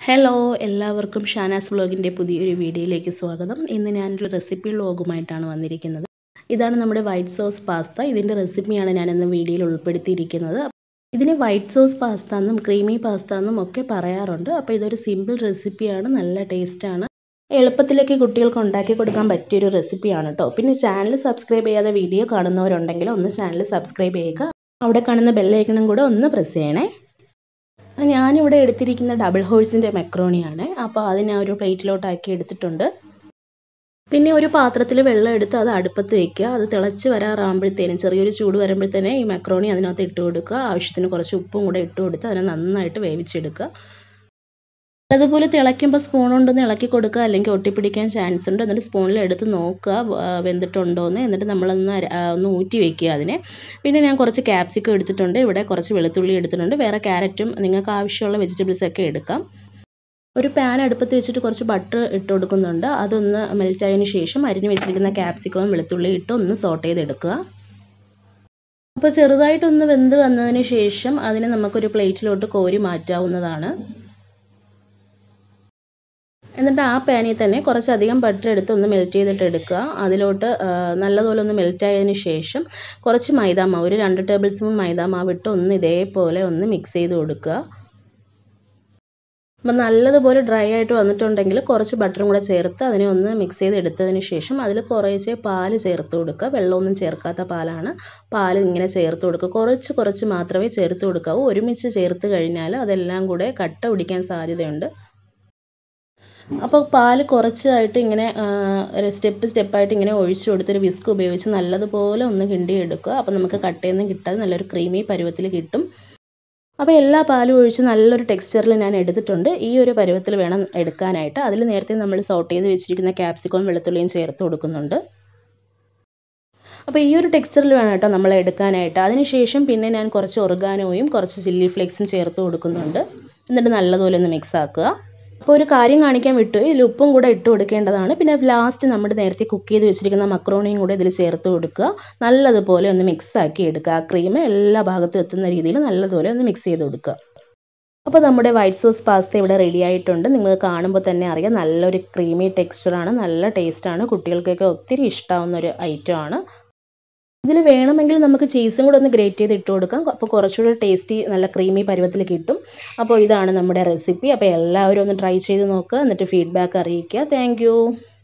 hello എല്ലാവർക്കും ഷാനാസ് വ്ലോഗിൻ്റെ പുതിയൊരു വീഡിയോയിലേക്ക് സ്വാഗതം ഇന്ന് ഞാനൊരു റെസിപ്പി വ്ലോഗുമായിട്ടാണ് വന്നിരിക്കുന്നത് ഇതാണ് നമ്മുടെ വൈറ്റ് സോസ് പാസ്ത ഇതിൻ്റെ റെസിപ്പിയാണ് ഞാൻ ഇന്ന് വീഡിയോയിൽ ഉൾപ്പെടുത്തിയിരിക്കുന്നത് ഇതിന് വൈറ്റ് സോസ് പാസ്ത എന്നും ക്രീമി പാസ്ത എന്നും ഒക്കെ പറയാറുണ്ട് അപ്പോൾ ഇതൊരു സിമ്പിൾ റെസിപ്പിയാണ് നല്ല ടേസ്റ്റാണ് എളുപ്പത്തിലേക്ക് കുട്ടികൾക്ക് ഉണ്ടാക്കി കൊടുക്കാൻ പറ്റിയൊരു റെസിപ്പിയാണ് കേട്ടോ പിന്നെ ചാനൽ സബ്സ്ക്രൈബ് ചെയ്യാതെ വീഡിയോ കാണുന്നവരുണ്ടെങ്കിൽ ഒന്ന് ചാനൽ സബ്സ്ക്രൈബ് ചെയ്യുക അവിടെ കാണുന്ന ബെല്ലൈക്കണും കൂടെ ഒന്ന് പ്രസ് ചെയ്യണേ ഞാനിവിടെ എടുത്തിരിക്കുന്ന ഡബിൾ ഹോഴ്സിൻ്റെ മെക്രോണിയാണ് അപ്പോൾ അത് ഞാൻ ഒരു പ്ലേറ്റിലോട്ടാക്കി എടുത്തിട്ടുണ്ട് പിന്നെ ഒരു പാത്രത്തിൽ വെള്ളം എടുത്ത് അത് അടുപ്പത്ത് വെക്കുക അത് തിളച്ച് വരാറാകുമ്പോഴത്തേനും ചെറിയൊരു ചൂട് വരുമ്പോഴത്തേനെ ഈ മെക്രോണി അതിനകത്ത് ഇട്ട് കൊടുക്കുക ആവശ്യത്തിന് കുറച്ച് ഉപ്പും കൂടെ ഇട്ട് കൊടുത്ത് അതിനെ നന്നായിട്ട് വേവിച്ചെടുക്കുക അതുപോലെ തിളയ്ക്കുമ്പോൾ സ്പൂൺ കൊണ്ടൊന്ന് ഇളക്കി കൊടുക്കുക അല്ലെങ്കിൽ ഒട്ടിപ്പിടിക്കാൻ ചാൻസ് ഉണ്ട് എന്നിട്ട് സ്പൂണിൽ എടുത്ത് നോക്കുക വെന്തിട്ടുണ്ടോയെന്ന് എന്നിട്ട് നമ്മളൊന്ന് ഒന്ന് ഊറ്റി വെക്കുക അതിനെ പിന്നെ ഞാൻ കുറച്ച് ക്യാപ്സിക്കം എടുത്തിട്ടുണ്ട് ഇവിടെ കുറച്ച് വെളുത്തുള്ളി എടുത്തിട്ടുണ്ട് വേറെ ക്യാരറ്റും നിങ്ങൾക്ക് ആവശ്യമുള്ള വെജിറ്റബിൾസ് ഒക്കെ എടുക്കാം ഒരു പാൻ അടുപ്പത്ത് വെച്ചിട്ട് കുറച്ച് ബട്ടർ ഇട്ട് കൊടുക്കുന്നുണ്ട് അതൊന്ന് മെൽറ്റ് ആയതിനു ശേഷം അരിഞ്ഞു വെച്ചിരിക്കുന്ന ക്യാപ്സിക്കവും വെളുത്തുള്ളി ഇട്ട് ഒന്ന് സോട്ട് ചെയ്തെടുക്കുക അപ്പോൾ ചെറുതായിട്ടൊന്ന് വെന്ത് വന്നതിന് ശേഷം അതിനെ നമുക്കൊരു പ്ലേറ്റിലോട്ട് കോരി മാറ്റാവുന്നതാണ് എന്നിട്ട് ആ പാനിൽ തന്നെ കുറച്ചധികം ബട്ടർ എടുത്ത് ഒന്ന് മെൽറ്റ് ചെയ്തിട്ട് എടുക്കുക അതിലോട്ട് നല്ലതുപോലെ ഒന്ന് മെൽറ്റ് ആയതിനു ശേഷം കുറച്ച് മൈദാമാവ് ഒരു രണ്ട് ടേബിൾ സ്പൂൺ മൈദാമാവ് ഇട്ട് ഒന്ന് ഇതേപോലെ ഒന്ന് മിക്സ് ചെയ്ത് കൊടുക്കുക അപ്പം നല്ലതുപോലെ ഡ്രൈ ആയിട്ട് വന്നിട്ടുണ്ടെങ്കിൽ കുറച്ച് ബട്ടറും കൂടെ ചേർത്ത് അതിനെ ഒന്ന് മിക്സ് ചെയ്ത് എടുത്തതിന് ശേഷം അതിൽ കുറേശ്ശെ പാല് ചേർത്ത് കൊടുക്കുക വെള്ളമൊന്നും ചേർക്കാത്ത പാലാണ് പാൽ ഇങ്ങനെ ചേർത്ത് കൊടുക്കുക കുറച്ച് കുറച്ച് മാത്രമേ ചേർത്ത് കൊടുക്കാവൂ ഒരുമിച്ച് ചേർത്ത് കഴിഞ്ഞാൽ അതെല്ലാം കൂടെ കട്ട പിടിക്കാൻ സാധ്യതയുണ്ട് അപ്പോൾ പാൽ കുറച്ചായിട്ട് ഇങ്ങനെ സ്റ്റെപ്പ് സ്റ്റെപ്പായിട്ട് ഇങ്ങനെ ഒഴിച്ചു കൊടുത്തൊരു വിസ്ക് ഉപയോഗിച്ച് നല്ലതുപോലെ ഒന്ന് കിണ്ടി എടുക്കുക അപ്പോൾ നമുക്ക് കട്ടയൊന്നും കിട്ടാതെ നല്ലൊരു ക്രീമി പരുവത്തിൽ കിട്ടും അപ്പോൾ എല്ലാ പാലും ഒഴിച്ച് നല്ലൊരു ടെക്സ്ചറിൽ ഞാൻ എടുത്തിട്ടുണ്ട് ഈ ഒരു പരുവത്തിൽ വേണം എടുക്കാനായിട്ട് അതിൽ നേരത്തെ നമ്മൾ സോട്ട് ചെയ്ത് വെച്ചിരിക്കുന്ന ക്യാപ്സിക്കവും വെളുത്തുള്ളിയും ചേർത്ത് കൊടുക്കുന്നുണ്ട് അപ്പോൾ ഈ ഒരു ടെക്സ്ചറിൽ വേണം കേട്ടോ നമ്മൾ എടുക്കാനായിട്ട് അതിനുശേഷം പിന്നെ ഞാൻ കുറച്ച് ഒർഗാനോയും കുറച്ച് ചില്ലി ഫ്ലേക്സും ചേർത്ത് കൊടുക്കുന്നുണ്ട് എന്നിട്ട് നല്ലതുപോലെ ഒന്ന് മിക്സ് ആക്കുക അപ്പോൾ ഒരു കാര്യം കാണിക്കാൻ വിട്ടു ഇതിൽ ഉപ്പും കൂടെ ഇട്ട് കൊടുക്കേണ്ടതാണ് പിന്നെ ലാസ്റ്റ് നമ്മൾ നേരത്തെ കുക്ക് ചെയ്ത് വെച്ചിരിക്കുന്ന മക്രോണിയും കൂടെ ഇതിൽ ചേർത്ത് കൊടുക്കുക നല്ലതുപോലെ ഒന്ന് മിക്സ് ആക്കി എടുക്കുക ആ ക്രീം എല്ലാ ഭാഗത്തും എത്തുന്ന രീതിയിൽ നല്ലതുപോലെ ഒന്ന് മിക്സ് ചെയ്ത് കൊടുക്കുക അപ്പോൾ നമ്മുടെ വൈറ്റ് സോസ് പാസ്ത ഇവിടെ റെഡി ആയിട്ടുണ്ട് നിങ്ങൾ കാണുമ്പോൾ തന്നെ അറിയാം നല്ലൊരു ക്രീമി ടെക്സ്ചറാണ് നല്ല ടേസ്റ്റാണ് കുട്ടികൾക്കൊക്കെ ഒത്തിരി ഇഷ്ടമാവുന്ന ഒരു ഐറ്റമാണ് ഇതിൽ വേണമെങ്കിൽ നമുക്ക് ചീസും കൂടെ ഒന്ന് ഗ്രേറ്റ് ചെയ്ത് ഇട്ട് കൊടുക്കാം അപ്പോൾ കുറച്ചുകൂടെ ടേസ്റ്റി നല്ല ക്രീമി പരുവത്തിൽ കിട്ടും അപ്പോൾ ഇതാണ് നമ്മുടെ റെസിപ്പി അപ്പോൾ എല്ലാവരും ഒന്ന് ട്രൈ ചെയ്ത് നോക്കുക എന്നിട്ട് ഫീഡ്ബാക്ക് അറിയിക്കുക താങ്ക്